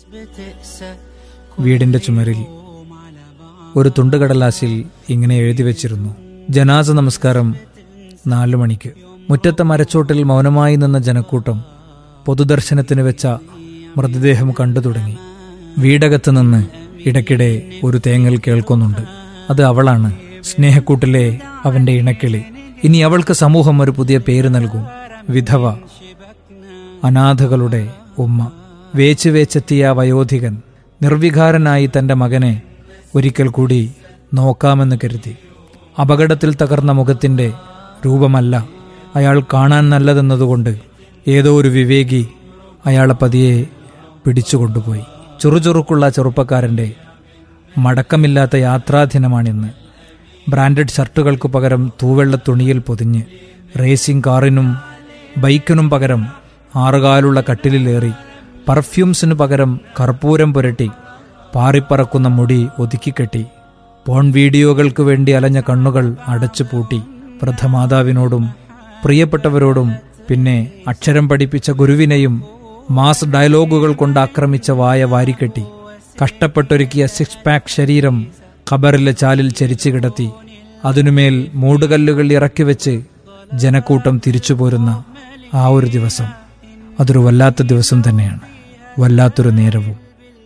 വീടിന്റെ ചുമരിൽ ഒരു തുണ്ടുകടലാസിൽ ഇങ്ങനെ എഴുതി വച്ചിരുന്നു ജനാസ നമസ്കാരം നാലു മണിക്ക് മുറ്റത്തെ മരച്ചോട്ടിൽ മൗനമായി നിന്ന ജനക്കൂട്ടം പൊതുദർശനത്തിന് വെച്ച മൃതദേഹം കണ്ടു തുടങ്ങി വീടകത്ത് നിന്ന് ഇടയ്ക്കിടെ ഒരു തേങ്ങൽ കേൾക്കുന്നുണ്ട് അത് അവളാണ് സ്നേഹക്കൂട്ടിലെ അവന്റെ ഇണക്കിളി ഇനി അവൾക്ക് സമൂഹം ഒരു പുതിയ പേര് നൽകും വിധവ അനാഥകളുടെ ഉമ്മ വേച്ച് വേച്ചെത്തിയ ആ വയോധികൻ നിർവികാരനായി തന്റെ മകനെ ഒരിക്കൽ കൂടി നോക്കാമെന്ന് കരുതി അപകടത്തിൽ തകർന്ന മുഖത്തിന്റെ രൂപമല്ല അയാൾ കാണാൻ നല്ലതെന്നതുകൊണ്ട് ഏതോ ഒരു വിവേകി അയാളെ പതിയെ പിടിച്ചുകൊണ്ടുപോയി ചുറുചുറുക്കുള്ള ചെറുപ്പക്കാരന്റെ മടക്കമില്ലാത്ത യാത്രാദിനമാണിന്ന് ബ്രാൻഡഡ് ഷർട്ടുകൾക്ക് പകരം തൂവെള്ള തുണിയിൽ പൊതിഞ്ഞ് റേസിംഗ് കാറിനും ബൈക്കിനും പകരം ആറുകാലുള്ള കട്ടിലിലേറി പർഫ്യൂംസിനു പകരം കർപ്പൂരം പുരട്ടി പാറിപ്പറക്കുന്ന മുടി ഒതുക്കിക്കെട്ടി പോൺ വീഡിയോകൾക്ക് വേണ്ടി അലഞ്ഞ കണ്ണുകൾ അടച്ചു പൂട്ടി വൃദ്ധമാതാവിനോടും പ്രിയപ്പെട്ടവരോടും പിന്നെ അക്ഷരം പഠിപ്പിച്ച ഗുരുവിനെയും മാസ് ഡയലോഗുകൾ കൊണ്ട് ആക്രമിച്ച വായ വാരിക്കെട്ടി കഷ്ടപ്പെട്ടൊരുക്കിയ സിക്സ് പാക്ക് ശരീരം ഖബറിലെ ചാലിൽ ചരിച്ചു കിടത്തി അതിനുമേൽ മൂടുകല്ലുകൾ ഇറക്കി വെച്ച് ജനക്കൂട്ടം തിരിച്ചു പോരുന്ന ആ ഒരു ദിവസം അതൊരു വല്ലാത്ത ദിവസം തന്നെയാണ് വല്ലാത്തൊരു നേരവും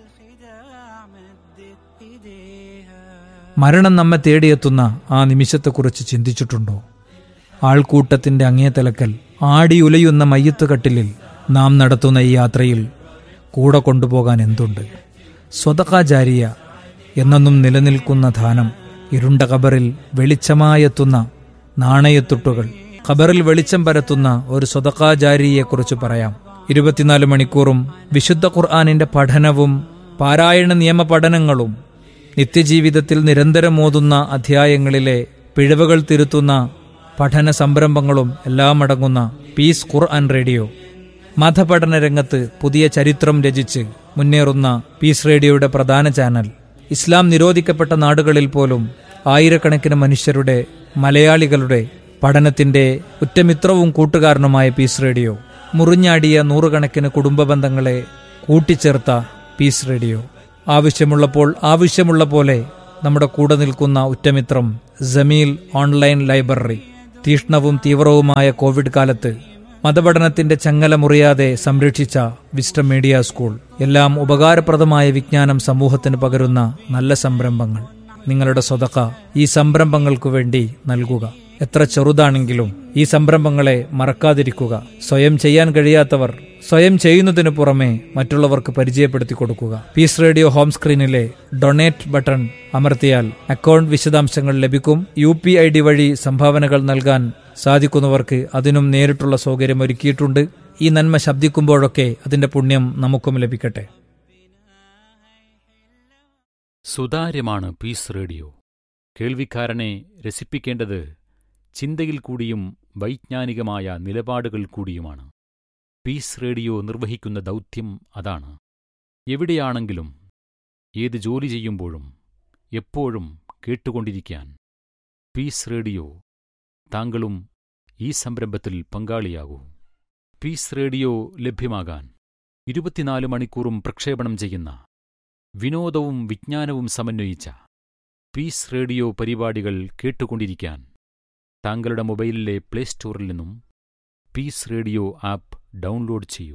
മരണം നമ്മെ തേടിയെത്തുന്ന ആ നിമിഷത്തെക്കുറിച്ച് ചിന്തിച്ചിട്ടുണ്ടോ ആൾക്കൂട്ടത്തിന്റെ അങ്ങേ തലക്കൽ ആടി ഉലയുന്ന മയ്യത്ത് കട്ടിലിൽ നാം നടത്തുന്ന ഈ യാത്രയിൽ കൂടെ കൊണ്ടുപോകാൻ എന്തുണ്ട് സ്വതകാചാരിയ എന്നെന്നും നിലനിൽക്കുന്ന ധാനം ഇരുണ്ട കബറിൽ വെളിച്ചമായെത്തുന്ന നാണയത്തുട്ടുകൾ ഖബറിൽ വെളിച്ചം പരത്തുന്ന ഒരു സ്വതകാചാരിയെക്കുറിച്ച് പറയാം ഇരുപത്തിനാല് മണിക്കൂറും വിശുദ്ധ ഖുർആാനിന്റെ പഠനവും പാരായണ നിയമ പഠനങ്ങളും നിത്യജീവിതത്തിൽ നിരന്തരം ഓതുന്ന അധ്യായങ്ങളിലെ പിഴവുകൾ തിരുത്തുന്ന പഠന സംരംഭങ്ങളും എല്ലാം അടങ്ങുന്ന പീസ് ഖുർആൻ റേഡിയോ മതപഠന രംഗത്ത് പുതിയ ചരിത്രം രചിച്ച് മുന്നേറുന്ന പീസ് റേഡിയോയുടെ പ്രധാന ചാനൽ ഇസ്ലാം നിരോധിക്കപ്പെട്ട നാടുകളിൽ പോലും ആയിരക്കണക്കിന് മനുഷ്യരുടെ മലയാളികളുടെ പഠനത്തിന്റെ ഉറ്റമിത്രവും കൂട്ടുകാരനുമായ പീസ് റേഡിയോ മുറിഞ്ഞാടിയ നൂറുകണക്കിന് കുടുംബ ബന്ധങ്ങളെ കൂട്ടിച്ചേർത്ത പീസ് റേഡിയോ ആവശ്യമുള്ളപ്പോൾ ആവശ്യമുള്ള പോലെ നമ്മുടെ കൂടെ നിൽക്കുന്ന ഉറ്റമിത്രം ജമീൽ ഓൺലൈൻ ലൈബ്രറി തീഷ്ണവും തീവ്രവുമായ കോവിഡ് കാലത്ത് മതപഠനത്തിന്റെ ചങ്ങല മുറിയാതെ സംരക്ഷിച്ച വിസ്റ്റം മീഡിയ സ്കൂൾ എല്ലാം ഉപകാരപ്രദമായ വിജ്ഞാനം സമൂഹത്തിന് പകരുന്ന നല്ല സംരംഭങ്ങൾ നിങ്ങളുടെ സ്വതക്ക ഈ സംരംഭങ്ങൾക്കു വേണ്ടി നൽകുക എത്ര ചെറുതാണെങ്കിലും ഈ സംരംഭങ്ങളെ മറക്കാതിരിക്കുക സ്വയം ചെയ്യാൻ കഴിയാത്തവർ സ്വയം ചെയ്യുന്നതിനു പുറമെ മറ്റുള്ളവർക്ക് പരിചയപ്പെടുത്തി കൊടുക്കുക പീസ് റേഡിയോ ഹോം സ്ക്രീനിലെ ഡൊണേറ്റ് ബട്ടൺ അമർത്തിയാൽ അക്കൗണ്ട് വിശദാംശങ്ങൾ ലഭിക്കും യു പി ഐ ഡി വഴി സംഭാവനകൾ നൽകാൻ സാധിക്കുന്നവർക്ക് അതിനും നേരിട്ടുള്ള സൗകര്യം ഒരുക്കിയിട്ടുണ്ട് ഈ നന്മ ശബ്ദിക്കുമ്പോഴൊക്കെ അതിന്റെ പുണ്യം നമുക്കും ലഭിക്കട്ടെ സുതാര്യമാണ് പീസ് റേഡിയോ കേൾവിക്കാരനെ രസിപ്പിക്കേണ്ടത് ചിന്തയിൽ കൂടിയും വൈജ്ഞാനികമായ നിലപാടുകൾ കൂടിയുമാണ് പീസ് റേഡിയോ നിർവഹിക്കുന്ന ദൗത്യം അതാണ് എവിടെയാണെങ്കിലും ഏത് ജോലി ചെയ്യുമ്പോഴും എപ്പോഴും കേട്ടുകൊണ്ടിരിക്കാൻ പീസ് റേഡിയോ താങ്കളും ഈ സംരംഭത്തിൽ പങ്കാളിയാകൂ പീസ് റേഡിയോ ലഭ്യമാകാൻ ഇരുപത്തിനാല് മണിക്കൂറും പ്രക്ഷേപണം ചെയ്യുന്ന വിനോദവും വിജ്ഞാനവും സമന്വയിച്ച പീസ് റേഡിയോ പരിപാടികൾ കേട്ടുകൊണ്ടിരിക്കാൻ താങ്കളുടെ മൊബൈലിലെ പ്ലേ സ്റ്റോറിൽ നിന്നും പീസ് റേഡിയോ ആപ്പ് ഡൗൺലോഡ് ചെയ്യൂ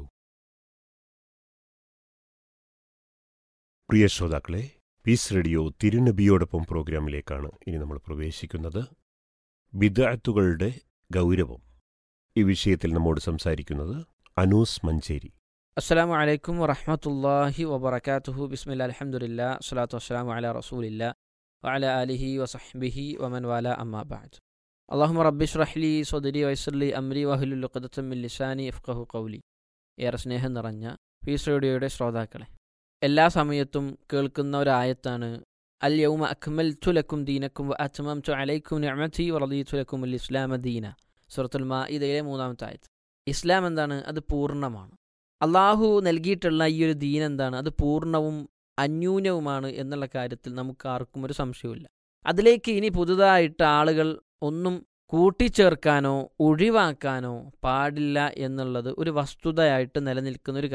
പ്രിയ ശ്രോതാക്കളെ പീസ് റേഡിയോ തിരുനബിയോടൊപ്പം പ്രോഗ്രാമിലേക്കാണ് ഇനി നമ്മൾ പ്രവേശിക്കുന്നത് ബിദഅത്തുകളുടെ ഗൗരവം ഈ വിഷയത്തിൽ നമ്മോട് സംസാരിക്കുന്നത് അനൂസ് മഞ്ചേരി അസ്സാം വലൈക്കും വറഹമത്തല്ലാഹി വബർക്കാത്തുഹു ബിസ്മില്ല അലഹമുല്ല സ്വലാത്തു വസ്സലാമു അല റസൂലില്ല വഅല അലിഹി വസഹ്ബിഹി വമൻ വാല അമ്മാ ബഅദ് അള്ളാഹുമ റബ്ബിഷ് റഹ്ലി സൊദരി വൈസർലി അമ്രി വഹുലുഖത്തമ്മിൽ ലിസാനി ഇഫ്ഖഹു കൗലി ഏറെ സ്നേഹം നിറഞ്ഞ പീസ് റേഡിയോയുടെ ശ്രോതാക്കളെ എല്ലാ സമയത്തും കേൾക്കുന്ന ഒരായത്താണ് അൽ യൗമ അക്മൽ തുലക്കും ദീനക്കും അച്മം തു അലൈക്കും നിഅമതി വറദീ തുലക്കും അൽ ഇസ്ലാമ ദീന സുറത്തുൽ മാഇദയിലെ മൂന്നാമത്തെ ആയത്ത് ഇസ്ലാം എന്താണ് അത് പൂർണ്ണമാണ് അള്ളാഹു നൽകിയിട്ടുള്ള ഈ ഒരു ദീൻ എന്താണ് അത് പൂർണ്ണവും അന്യൂനവുമാണ് എന്നുള്ള കാര്യത്തിൽ നമുക്ക് ആർക്കും ഒരു സംശയമില്ല അതിലേക്ക് ഇനി പുതുതായിട്ട് ആളുകൾ ഒന്നും കൂട്ടിച്ചേർക്കാനോ ഒഴിവാക്കാനോ പാടില്ല എന്നുള്ളത് ഒരു വസ്തുതയായിട്ട് നിലനിൽക്കുന്ന ഒരു കാര്യമാണ്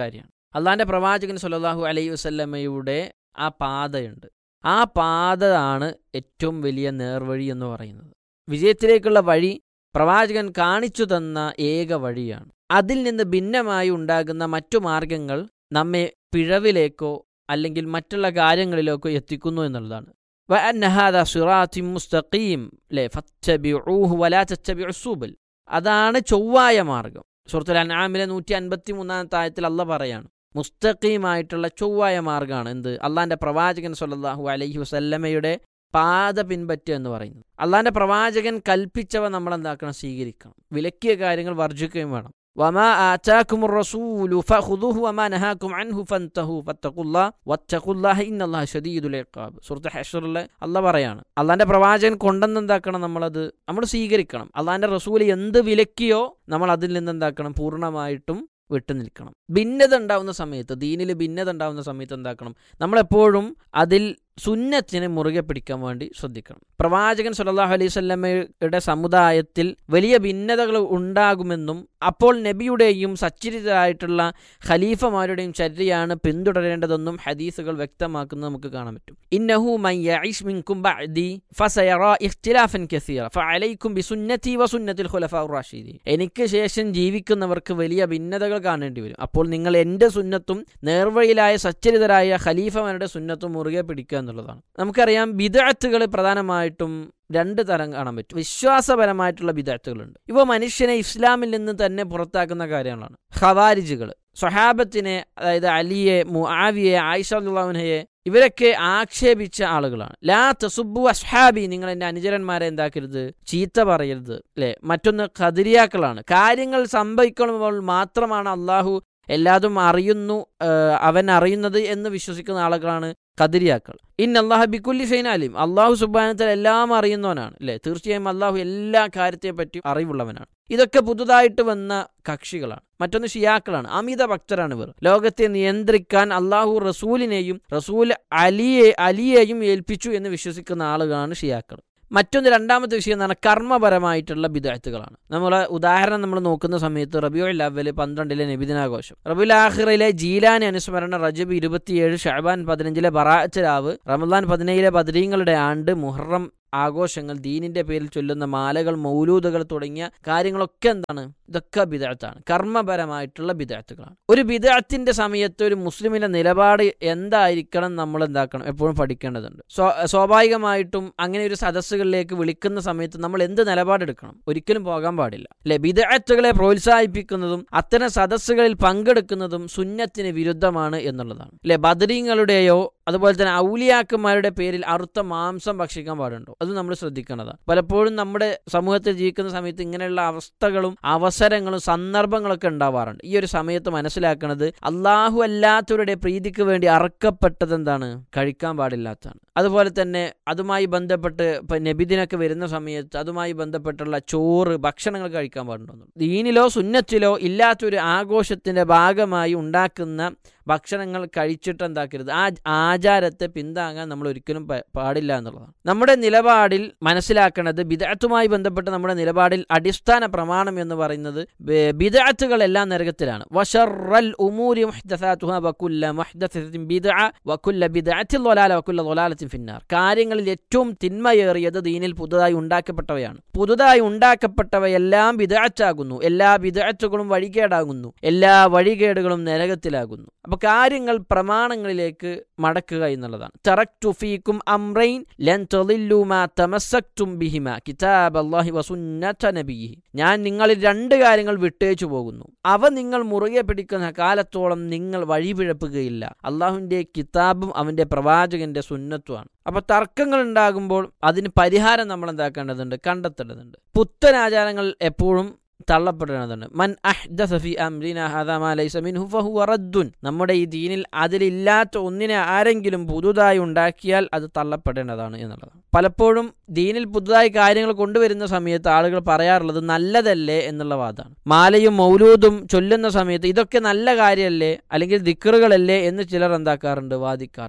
അള്ളാഹിൻ്റെ പ്രവാചകൻ സല്ലല്ലാഹു അലൈഹി വസല്ലമയുടെ ആ പാതയുണ്ട് ആ പാത ആണ് ഏറ്റവും വലിയ നേർവഴി എന്ന് പറയുന്നത് വിജയത്തിലേക്കുള്ള വഴി പ്രവാചകൻ കാണിച്ചു തന്ന ഏക വഴിയാണ് അതിൽ നിന്ന് ഭിന്നമായി ഉണ്ടാകുന്ന മറ്റു മാർഗങ്ങൾ നമ്മെ പിഴവിലേക്കോ അല്ലെങ്കിൽ മറ്റുള്ള കാര്യങ്ങളിലേക്കോ എത്തിക്കുന്നു എന്നുള്ളതാണ് وأن هذا صراط مستقيم ലെ فاتبعوه ولا تتبعوا السبل അതാണ് ചൊവ്വായ മാർഗം സുഹൃത്തുൽ അൻആമിലെ നൂറ്റി അൻപത്തി മൂന്നാമത്തെ ആയത്തിൽ അല്ല പറയാണ് മുസ്തഖീമായിട്ടുള്ള ചൊവ്വായ മാർഗ്ഗമാണ് എന്ത് അള്ളാന്റെ പ്രവാചകൻ സല്ലല്ലാഹു അലൈഹി വസല്ലമയുടെ പാത പിൻപറ്റുക എന്ന് പറയുന്നത് അള്ളാന്റെ പ്രവാചകൻ കൽപ്പിച്ചവ നമ്മൾ എന്താക്കണം സ്വീകരിക്കണം വിലക്കിയ കാര്യങ്ങൾ വർജിക്കുകയും വേണം വമാ ആറ്റാക്കുമുർ റസൂലു ഫഖുദുഹു വമാ നഹാക്കും അൻഹു ഫൻതഹു ഫത്തഖുല്ലാ വത്തഖുല്ലാഹ ഇന്നല്ലാഹ ശദീദുൽ ഇഖാബ് സൂറത്ത് ഹഷ്റിലെ അല്ല പറയാണ് അള്ളാന്റെ പ്രവാചകൻ കൊണ്ടെന്ന് എന്താക്കണം നമ്മളത് നമ്മൾ സ്വീകരിക്കണം അള്ളാന്റെ റസൂൽ എന്ത് വിലക്കിയോ നമ്മൾ അതിൽ നിന്ന് എന്താക്കണം പൂർണ്ണമായിട്ടും വിട്ടു നിൽക്കണം ഭിന്നത ഉണ്ടാവുന്ന സമയത്ത് ദീനിൽ ഭിന്നത ഉണ്ടാവുന്ന സമയത്ത് എന്താക്കണം നമ്മളെപ്പോഴും അതിൽ സുന്നത്തിനെ മുറുകെ പിടിക്കാൻ വേണ്ടി ശ്രദ്ധിക്കണം പ്രവാചകൻ സല്ലല്ലാഹു അലൈഹി സ്വല്ലമയുടെ സമുദായത്തിൽ വലിയ ഭിന്നതകൾ ഉണ്ടാകുമെന്നും അപ്പോൾ നബിയുടെയും സച്ചരിതരായിട്ടുള്ള ഖലീഫമാരുടെയും ചര്യയാണ് പിന്തുടരേണ്ടതെന്നും ഹദീസുകൾ വ്യക്തമാക്കുന്നത് നമുക്ക് കാണാൻ പറ്റും ഇന്നഹു മൻ യഈഷ് മിൻകും ബഅദി ഫസയറ ഇഖ്തിലാഫൻ കസീറ ഫഅലൈക്കും ബിസുന്നതി വസുന്നതിൽ ഖുലഫാഉർ റാഷിദീൻ എനിക്ക് ശേഷം ജീവിക്കുന്നവർക്ക് വലിയ ഭിന്നതകൾ കാണേണ്ടി വരും അപ്പോൾ നിങ്ങൾ എൻ്റെ സുന്നത്തും നേർവഴിയിലായ സച്ചരിതരായ ഖലീഫമാരുടെ സുന്നത്തും മുറുകെ പിടിക്കുക എന്നുള്ളതാണ് നമുക്കറിയാം ബിദഅത്തുകൾ പ്രധാനമായിട്ടും രണ്ട് തരം കാണാൻ പറ്റും വിശ്വാസപരമായിട്ടുള്ള ബിദഅത്തുകളുണ്ട് ഇവ മനുഷ്യനെ ഇസ്ലാമിൽ നിന്ന് തന്നെ പുറത്താക്കുന്ന കാര്യങ്ങളാണ് ഖവാരിജുകൾ സ്വഹാബത്തിനെ അതായത് അലിയെ മുആവിയെ ആയിഷ അള്ളാഹുനയെ ഇവരൊക്കെ ആക്ഷേപിച്ച ആളുകളാണ് ലാ തസുബു അസ്ഹാബി നിങ്ങൾ എൻ്റെ അനുചരന്മാരെ എന്താക്കരുത് ചീത്ത പറയരുത് അല്ലെ മറ്റൊന്ന് ഖദിരിയാക്കളാണ് കാര്യങ്ങൾ സംഭവിക്കുമ്പോൾ മാത്രമാണ് അള്ളാഹു എല്ലാതും അറിയുന്നു ഏഹ് അവൻ അറിയുന്നത് എന്ന് വിശ്വസിക്കുന്ന ആളുകളാണ് ഖദിരിയാക്കൾ ഇൻ അള്ളാഹു ബിക്കുല്ലി ഷൈനാലിം അള്ളാഹു സുബാനത്തിൽ എല്ലാം അറിയുന്നവനാണ് അല്ലേ തീർച്ചയായും അള്ളാഹു എല്ലാ കാര്യത്തെ പറ്റി അറിവുള്ളവനാണ് ഇതൊക്കെ പുതുതായിട്ട് വന്ന കക്ഷികളാണ് മറ്റൊന്ന് ഷിയാക്കളാണ് അമിത ഭക്തരാണ് ഇവർ ലോകത്തെ നിയന്ത്രിക്കാൻ അള്ളാഹു റസൂലിനെയും റസൂൽ അലിയെ അലിയെയും ഏൽപ്പിച്ചു എന്ന് വിശ്വസിക്കുന്ന ആളുകളാണ് ഷിയാക്കൾ മറ്റൊന്ന് രണ്ടാമത്തെ വിഷയം എന്ന് പറഞ്ഞാൽ കർമ്മപരമായിട്ടുള്ള ബിദാത്തുകളാണ് നമ്മൾ ഉദാഹരണം നമ്മൾ നോക്കുന്ന സമയത്ത് റബിയുൽ അവല് പന്ത്രണ്ടിലെ നബിദിനാഘോഷം റബിയുൽ ആഖിറിലെ ജീലാനി അനുസ്മരണ റജബ് ഇരുപത്തിയേഴ് ഷഹബാൻ പതിനഞ്ചിലെ ബറാച്ച് രാവ് റമദാൻ പതിനേഴിലെ ബദരീങ്ങളുടെ ആണ്ട് മുഹറം ആഘോഷങ്ങൾ ദീനിന്റെ പേരിൽ ചൊല്ലുന്ന മാലകൾ മൗലൂദുകൾ തുടങ്ങിയ കാര്യങ്ങളൊക്കെ എന്താണ് ഇതൊക്കെ ബിദഅത്താണ് കർമ്മപരമായിട്ടുള്ള ബിദഅത്തുകളാണ് ഒരു ബിദഅത്തിന്റെ സമയത്ത് ഒരു മുസ്ലിമിന്റെ നിലപാട് എന്തായിരിക്കണം നമ്മൾ എന്താക്കണം എപ്പോഴും പഠിക്കേണ്ടതുണ്ട് സ്വ- സ്വാഭാവികമായിട്ടും അങ്ങനെ ഒരു സദസ്സുകളിലേക്ക് വിളിക്കുന്ന സമയത്ത് നമ്മൾ എന്ത് നിലപാടെടുക്കണം ഒരിക്കലും പോകാൻ പാടില്ല അല്ലെ ബിദഅത്തുകളെ പ്രോത്സാഹിപ്പിക്കുന്നതും അത്തരം സദസ്സുകളിൽ പങ്കെടുക്കുന്നതും സുന്നത്തിന് വിരുദ്ധമാണ് എന്നുള്ളതാണ് അല്ലെ ബദരീങ്ങളുടെയോ അതുപോലെ തന്നെ ഔലിയാക്കന്മാരുടെ പേരിൽ അറുത്ത മാംസം ഭക്ഷിക്കാൻ പാടുണ്ടോ അത് നമ്മൾ ശ്രദ്ധിക്കേണ്ടതാണ് പലപ്പോഴും നമ്മുടെ സമൂഹത്തിൽ ജീവിക്കുന്ന സമയത്ത് ഇങ്ങനെയുള്ള അവസ്ഥകളും അവസരങ്ങളും സന്ദർഭങ്ങളൊക്കെ ഉണ്ടാവാറുണ്ട് ഈ ഒരു സമയത്ത് മനസ്സിലാക്കുന്നത് അള്ളാഹു അല്ലാത്തവരുടെ പ്രീതിക്ക് വേണ്ടി അറക്കപ്പെട്ടത് എന്താണ് കഴിക്കാൻ പാടില്ലാത്തതാണ് അതുപോലെ തന്നെ അതുമായി ബന്ധപ്പെട്ട് ഇപ്പൊ നബിദിനൊക്കെ വരുന്ന സമയത്ത് അതുമായി ബന്ധപ്പെട്ടുള്ള ചോറ് ഭക്ഷണങ്ങൾ കഴിക്കാൻ പാടുണ്ടോ ദീനിലോ സുന്നത്തിലോ ഇല്ലാത്തൊരു ആഘോഷത്തിന്റെ ഭാഗമായി ഉണ്ടാക്കുന്ന ഭക്ഷണങ്ങൾ കഴിച്ചിട്ട് എന്താക്കരുത് ആ ആചാരത്തെ പിന്താങ്ങാൻ നമ്മൾ ഒരിക്കലും പ- പാടില്ല എന്നുള്ളതാണ് നമ്മുടെ നിലപാടിൽ മനസ്സിലാക്കേണ്ടത് ബിദഅത്തുമായി ബന്ധപ്പെട്ട് നമ്മുടെ നിലപാടിൽ അടിസ്ഥാന പ്രമാണം എന്ന് പറയുന്നത് ബെ- ബിദഅത്തുകളെല്ലാം നരകത്തിലാണ് വശറൽ ഉമൂരി മുഹ്ദസാതുഹ വകുല്ല മുഹ്ദസത്തിൻ ബിദ്അ വകുല്ല ബിദ്അത്തിൻ ളലാല വകുല്ല ളലാലത്തിൻ ഫിന്നാർ കാര്യങ്ങളിൽ ഏറ്റവും തിന്മയേറിയത് ദീനിൽ പുതുതായി ഉണ്ടാക്കപ്പെട്ടവയാണ് പുതുതായി ഉണ്ടാക്കപ്പെട്ടവയെല്ലാം ബിദഅത്താകുന്നു എല്ലാ ബിദഅത്തുകളും വഴികേടാകുന്നു എല്ലാ വഴികേടുകളും നരകത്തിലാകുന്നു അപ്പൊ കാര്യങ്ങൾ പ്രമാണങ്ങളിലേക്ക് മടക്കുക എന്നുള്ളതാണ് തറക്തു ഫീക്കും അംറൈൻ ലൻ തളില്ലു മാ തമസ്സക്തും ബിഹിമ കിതാബ് അല്ലാഹി വസുന്നത നബിയിഹി ഞാൻ നിങ്ങളിൽ രണ്ട് കാര്യങ്ങൾ വിട്ടേച്ചു പോകുന്നു അവ നിങ്ങൾ മുറുകെ പിടിക്കുന്ന കാലത്തോളം നിങ്ങൾ വഴിപിഴപ്പുകയില്ല അള്ളാഹുവിന്റെ കിതാബും അവന്റെ പ്രവാചകന്റെ സുന്നത്തുമാണ് അപ്പൊ തർക്കങ്ങൾ ഉണ്ടാകുമ്പോൾ അതിന് പരിഹാരം നമ്മൾ എന്താക്കേണ്ടതുണ്ട് കണ്ടെത്തേണ്ടതുണ്ട് പുത്തൻ ആചാരങ്ങൾ എപ്പോഴും തള്ളപ്പെടേണ്ടതുണ്ട് മൻ അഹ്ദസ ഫി അംരിന ഹാദാ മാ ലൈസ മിൻഹു ഫഹുവ റദ്ദുൻ നമ്മുടെ ഈ ദീനിൽ അതിലില്ലാത്ത ഒന്നിനെ ആരെങ്കിലും പുതുതായി ഉണ്ടാക്കിയാൽ അത് തള്ളപ്പെടേണ്ടതാണ് എന്നുള്ളതാണ് പലപ്പോഴും ദീനിൽ പുതുതായി കാര്യങ്ങൾ കൊണ്ടുവരുന്ന സമയത്ത് ആളുകൾ പറയാറുള്ളത് നല്ലതല്ലേ എന്നുള്ള വാദമാണ് മാലയും മൗലൂദും ചൊല്ലുന്ന സമയത്ത് ഇതൊക്കെ നല്ല കാര്യമല്ലേ അല്ലെങ്കിൽ ദിക്കറുകളല്ലേ എന്ന് ചിലർ എന്താക്കാറുണ്ട് വാദിക്കാറുണ്ട്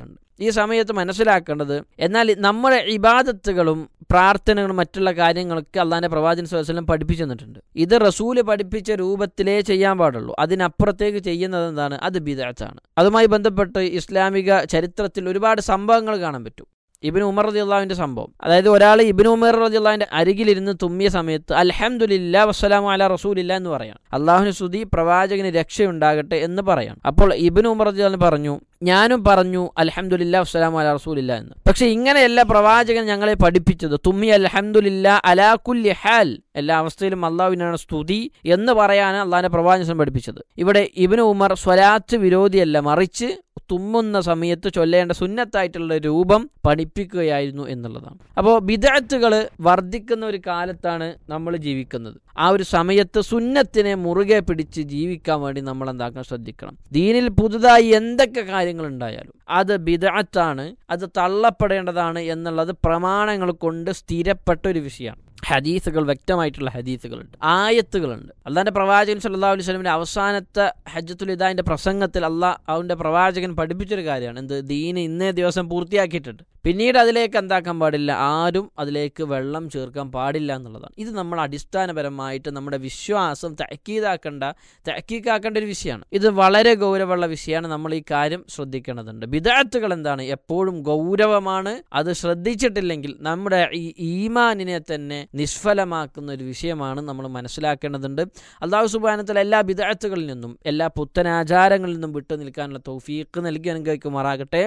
ഈ സമയത്ത് മനസ്സിലാക്കേണ്ടത് എന്നാൽ നമ്മുടെ ഇബാദത്തുകളും പ്രാർത്ഥനകളും മറ്റുള്ള കാര്യങ്ങളൊക്കെ അള്ളാഹിൻ്റെ പ്രവാചകൻ സ്വലം പഠിപ്പിച്ചു തന്നിട്ടുണ്ട് ഇത് റസൂല് പഠിപ്പിച്ച രൂപത്തിലേ ചെയ്യാൻ പാടുള്ളൂ അതിനപ്പുറത്തേക്ക് ചെയ്യുന്നത് എന്താണ് അത് ബിദാത്താണ് അതുമായി ബന്ധപ്പെട്ട് ഇസ്ലാമിക ചരിത്രത്തിൽ ഒരുപാട് സംഭവങ്ങൾ കാണാൻ പറ്റും ഇബിൻ ഉമർ റതി അള്ളാഹുവിൻ്റെ സംഭവം അതായത് ഒരാൾ ഇബിൻ ഉമർ റതി അള്ളാഹിൻ്റെ അരികിലിരുന്ന് തുമ്മിയ സമയത്ത് അൽഹംദുലില്ല വസ്സലാമു അല റസൂലില്ല എന്ന് പറയാണ് അള്ളാഹുവിന് സ്തുതി പ്രവാചകന് രക്ഷയുണ്ടാകട്ടെ എന്ന് പറയാണ് അപ്പോൾ ഇബിൻ ഉമർ റതി അള്ളാഹ് പറഞ്ഞു ഞാനും പറഞ്ഞു അൽഹംദുലില്ല വസ്സലാമു അല റസൂലില്ല എന്ന് പക്ഷെ ഇങ്ങനെയല്ല പ്രവാചകൻ ഞങ്ങളെ പഠിപ്പിച്ചത് തുമ്മി അൽഹംദുലില്ല അലാകുല്ലി ഹാൽ എല്ലാ അവസ്ഥയിലും അള്ളാഹുവിനാണ് സ്തുതി എന്ന് പറയാൻ അള്ളാഹിന്റെ പ്രവാചകൻ പഠിപ്പിച്ചത് ഇവിടെ ഇബിന് ഉമർ സ്വലാത്ത് വിരോധിയല്ല മറിച്ച് തുമ്മുന്ന സമയത്ത് ചൊല്ലേണ്ട സുന്നത്തായിട്ടുള്ള രൂപം പഠിപ്പിക്കുകയായിരുന്നു എന്നുള്ളതാണ് അപ്പോൾ ബിദഅത്തുകൾ വർദ്ധിക്കുന്ന ഒരു കാലത്താണ് നമ്മൾ ജീവിക്കുന്നത് ആ ഒരു സമയത്ത് സുന്നത്തിനെ മുറുകെ പിടിച്ച് ജീവിക്കാൻ വേണ്ടി നമ്മൾ എന്താക്കാൻ ശ്രദ്ധിക്കണം ദീനിൽ പുതുതായി എന്തൊക്കെ കാര്യങ്ങൾ ഉണ്ടായാലും അത് ബിദഅത്താണ് അത് തള്ളപ്പെടേണ്ടതാണ് എന്നുള്ളത് പ്രമാണങ്ങൾ കൊണ്ട് സ്ഥിരപ്പെട്ട ഒരു വിഷയമാണ് ഹദീസുകൾ വ്യക്തമായിട്ടുള്ള ഹദീസുകളുണ്ട് ആയത്തുകളുണ്ട് അള്ളാഹിന്റെ പ്രവാചകൻ സല്ലല്ലാഹു അലൈഹി വസല്ലമയുടെ അവസാനത്തെ ഹജ്ജത്തുൽ ഇദാന്റെ പ്രസംഗത്തിൽ അള്ളാഹ് അവന്റെ പ്രവാചകൻ പഠിപ്പിച്ചൊരു കാര്യമാണ് എന്ത് ദീന് ഇന്നേ ദിവസം പൂർത്തിയാക്കിയിട്ടുണ്ട് പിന്നീട് അതിലേക്ക് എന്താക്കാൻ പാടില്ല ആരും അതിലേക്ക് വെള്ളം ചേർക്കാൻ പാടില്ല എന്നുള്ളതാണ് ഇത് നമ്മൾ അടിസ്ഥാനപരമായിട്ട് നമ്മുടെ വിശ്വാസം തക്കീതാക്കേണ്ട തക്കീക്കാക്കേണ്ട ഒരു വിഷയമാണ് ഇത് വളരെ ഗൗരവമുള്ള വിഷയമാണ് നമ്മൾ ഈ കാര്യം ശ്രദ്ധിക്കേണ്ടതുണ്ട് ബിദാത്തുകൾ എന്താണ് എപ്പോഴും ഗൗരവമാണ് അത് ശ്രദ്ധിച്ചിട്ടില്ലെങ്കിൽ നമ്മുടെ ഈ ഈമാനിനെ തന്നെ നിഷ്ഫലമാക്കുന്ന ഒരു വിഷയമാണ് നമ്മൾ മനസ്സിലാക്കേണ്ടതുണ്ട് അള്ളാഹു സുബാനത്തിൽ എല്ലാ ബിദാത്തുകളിൽ നിന്നും എല്ലാ പുത്തനാചാരങ്ങളിൽ നിന്നും വിട്ടു നിൽക്കാനുള്ള തൗഫീഖ് നൽകി അനുഗ്രഹിക്കുമാറാകട്ടെ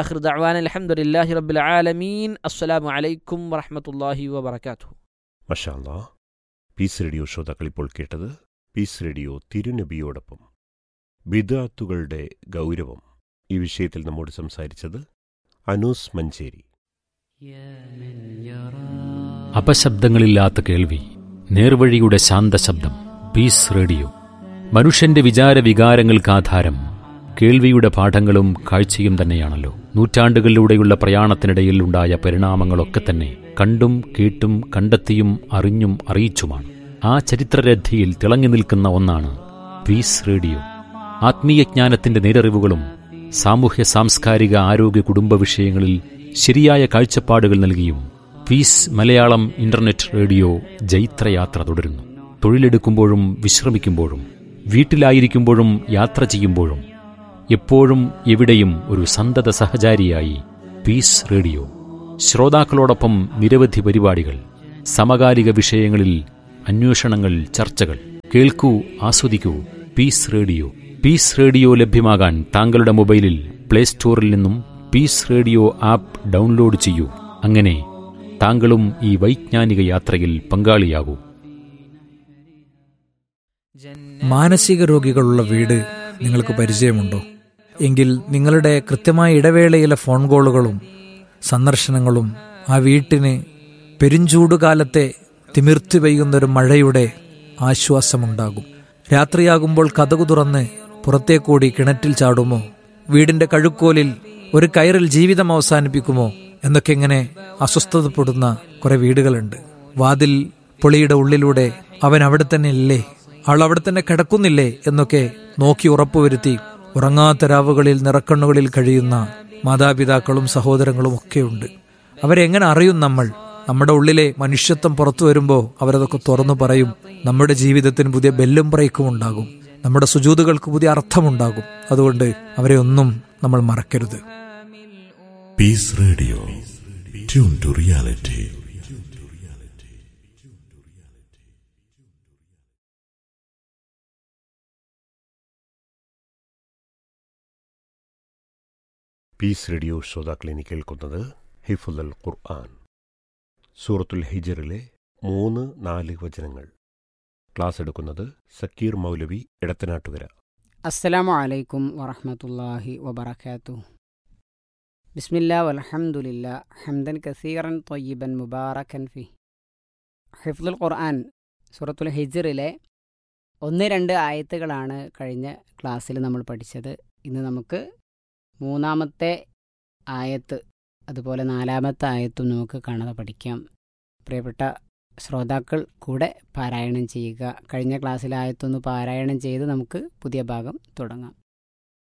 അലഹമുല്ലാഹി റബ്ബിൽ ആലമീൻ അസ്സലാമു അലൈക്കും വറഹമത്തല്ലാഹി വബർക്കാത്തു മഷാല്ല പീസ് റേഡിയോ ശ്രോതാക്കൾ ഇപ്പോൾ കേട്ടത് പീസ് റേഡിയോ തിരുനബിയോടൊപ്പം ബിദാത്തുകളുടെ ഗൗരവം ഈ വിഷയത്തിൽ നമ്മോട് സംസാരിച്ചത് അനൂസ് മഞ്ചേരി അപശബ്ദങ്ങളില്ലാത്ത കേൾവി നേർവഴിയുടെ ശാന്തശബ്ദം പീസ് റേഡിയോ മനുഷ്യന്റെ വിചാര വികാരങ്ങൾക്ക് ആധാരം കേൾവിയുടെ പാഠങ്ങളും കാഴ്ചയും തന്നെയാണല്ലോ നൂറ്റാണ്ടുകളിലൂടെയുള്ള പ്രയാണത്തിനിടയിൽ ഉണ്ടായ പരിണാമങ്ങളൊക്കെ തന്നെ കണ്ടും കേട്ടും കണ്ടെത്തിയും അറിഞ്ഞും അറിയിച്ചുമാണ് ആ ചരിത്രരഥിയിൽ തിളങ്ങി നിൽക്കുന്ന ഒന്നാണ് പീസ് റേഡിയോ ആത്മീയജ്ഞാനത്തിന്റെ നേരറിവുകളും സാമൂഹ്യ സാംസ്കാരിക ആരോഗ്യ കുടുംബ വിഷയങ്ങളിൽ ശരിയായ കാഴ്ചപ്പാടുകൾ നൽകിയും പീസ് മലയാളം ഇന്റർനെറ്റ് റേഡിയോ ജൈത്രയാത്ര തുടരുന്നു തൊഴിലെടുക്കുമ്പോഴും വിശ്രമിക്കുമ്പോഴും വീട്ടിലായിരിക്കുമ്പോഴും യാത്ര ചെയ്യുമ്പോഴും എപ്പോഴും എവിടെയും ഒരു സന്തത സഹചാരിയായി പീസ് റേഡിയോ ശ്രോതാക്കളോടൊപ്പം നിരവധി പരിപാടികൾ സമകാലിക വിഷയങ്ങളിൽ അന്വേഷണങ്ങൾ ചർച്ചകൾ കേൾക്കൂ ആസ്വദിക്കൂ പീസ് റേഡിയോ പീസ് റേഡിയോ ലഭ്യമാകാൻ താങ്കളുടെ മൊബൈലിൽ പ്ലേ സ്റ്റോറിൽ നിന്നും പീസ് റേഡിയോ ആപ്പ് ഡൗൺലോഡ് ചെയ്യൂ അങ്ങനെ താങ്കളും ഈ വൈജ്ഞാനിക യാത്രയിൽ പങ്കാളിയാകൂ മാനസിക രോഗികളുള്ള വീട് നിങ്ങൾക്ക് പരിചയമുണ്ടോ എങ്കിൽ നിങ്ങളുടെ കൃത്യമായ ഇടവേളയിലെ ഫോൺ കോളുകളും സന്ദർശനങ്ങളും ആ വീട്ടിന് പെരുംചൂടുകാലത്തെ തിമിർത്തി പെയ്യുന്നൊരു മഴയുടെ ആശ്വാസമുണ്ടാകും രാത്രിയാകുമ്പോൾ കഥകു തുറന്ന് പുറത്തേക്കൂടി കിണറ്റിൽ ചാടുമോ വീടിന്റെ കഴുക്കോലിൽ ഒരു കയറിൽ ജീവിതം അവസാനിപ്പിക്കുമോ എന്നൊക്കെ ഇങ്ങനെ അസ്വസ്ഥതപ്പെടുന്ന കുറെ വീടുകളുണ്ട് വാതിൽ പൊളിയുടെ ഉള്ളിലൂടെ അവൻ അവിടെ തന്നെ ഇല്ലേ അവൾ അവിടെ തന്നെ കിടക്കുന്നില്ലേ എന്നൊക്കെ നോക്കി ഉറപ്പുവരുത്തി ഉറങ്ങാത്ത രാവുകളിൽ നിറക്കണ്ണുകളിൽ കഴിയുന്ന മാതാപിതാക്കളും സഹോദരങ്ങളും ഒക്കെയുണ്ട് അവരെങ്ങനെ അറിയും നമ്മൾ നമ്മുടെ ഉള്ളിലെ മനുഷ്യത്വം പുറത്തു വരുമ്പോൾ അവരതൊക്കെ തുറന്നു പറയും നമ്മുടെ ജീവിതത്തിന് പുതിയ ബെല്ലും ബ്രേക്കും ഉണ്ടാകും നമ്മുടെ സുജൂതുകൾക്ക് പുതിയ അർത്ഥമുണ്ടാകും അതുകൊണ്ട് അവരെ ഒന്നും നമ്മൾ മറക്കരുത് Peace Radio. Tune to reality. Peace radio ശ്രോതാക്കൾ ഇനി കേൾക്കുന്നത് ഹിഫുൽ ഖുർആൻ സൂറത്തുൽ ഹിജറിലെ മൂന്ന് നാല് വചനങ്ങൾ ക്ലാസ് എടുക്കുന്നത് സക്കീർ മൗലവി ഇടത്തനാട്ടുകര അസ്സലാമു അലൈക്കും വറഹ്മത്തുള്ളാഹി വബറകാതുഹു ബിസ്മില്ലാ വൽഹംദുലില്ലാ ഹംദൻ കസീറൻ ത്വയ്യിബൻ മുബാറക്കൻ ഫി ഹിഫ്ദുൽ ഖുർആൻ സൂറത്തുൽ ഹിജ്റിലെ ഒന്ന് രണ്ട് ആയത്തുകളാണ് കഴിഞ്ഞ ക്ലാസ്സിൽ നമ്മൾ പഠിച്ചത് ഇന്ന് നമുക്ക് മൂന്നാമത്തെ ആയത്ത് അതുപോലെ നാലാമത്തെ ആയത്തും നമുക്ക് കാണാതെ പഠിക്കാം പ്രിയപ്പെട്ട ശ്രോതാക്കൾ കൂടെ പാരായണം ചെയ്യുക കഴിഞ്ഞ ക്ലാസ്സിലെ ആയത്തൊന്ന് പാരായണം ചെയ്ത് നമുക്ക് പുതിയ ഭാഗം തുടങ്ങാം